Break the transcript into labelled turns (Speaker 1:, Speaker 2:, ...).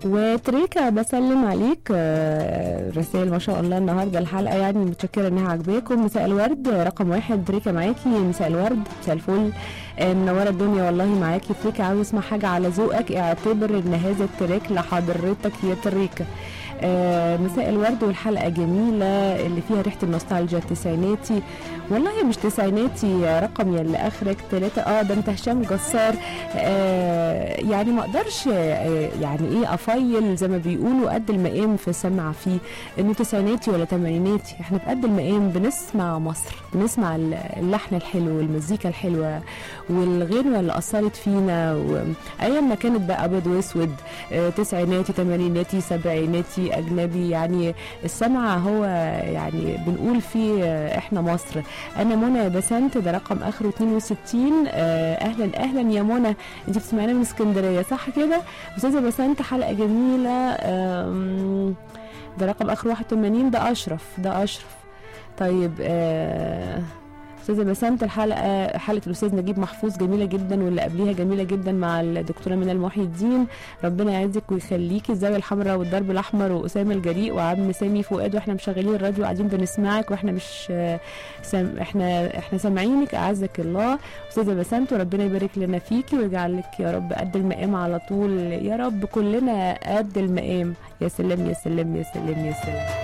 Speaker 1: وتريكا بسلم عليك آه، رسائل ما شاء الله النهارده الحلقه يعني متشكره انها عجباكم مساء الورد رقم واحد تريكا معاكي مساء الورد مساء الفل آه، منوره الدنيا والله معاكي تريكا عاوز اسمع حاجه على ذوقك اعتبر ان هذا التراك لحضرتك يا تريكا آه، مساء الورد والحلقه جميله اللي فيها ريحه النوستالجيا التسعيناتي والله مش تسعيناتي يا رقم يلي اخرك ثلاثة اه ده انت هشام جسار آه يعني ما اقدرش آه يعني ايه افيل زي ما بيقولوا قد المقام في سمع فيه انه تسعيناتي ولا تمانيناتي احنا في قد المقام بنسمع مصر بنسمع اللحن الحلو والمزيكا الحلوه والغنوه اللي اثرت فينا وايام ما كانت بقى ابيض واسود آه تسعيناتي تمانيناتي سبعيناتي اجنبي يعني السمع هو يعني بنقول فيه آه، احنا مصر انا منى بسنت ده رقم اخره 62 آه، اهلا اهلا يا منى انت بتسمعينا من اسكندريه صح كده استاذه بسنت حلقه جميله آم، ده رقم اخره 81 ده اشرف ده اشرف طيب آه استاذه بسنت الحلقه حلقه الاستاذ نجيب محفوظ جميله جدا واللي قبليها جميله جدا مع الدكتوره منال محي الدين ربنا يعزك ويخليكي الزاويه الحمراء والدرب الاحمر واسامه الجريء وعم سامي فؤاد واحنا مشغلين الراديو قاعدين بنسمعك واحنا مش آه، سام احنا احنا سامعينك اعزك الله استاذه بسنت وربنا يبارك لنا فيكي ويجعل لك يا رب قد المقام على طول يا رب كلنا قد المقام يا سلام يا سلام يا سلام يا سلام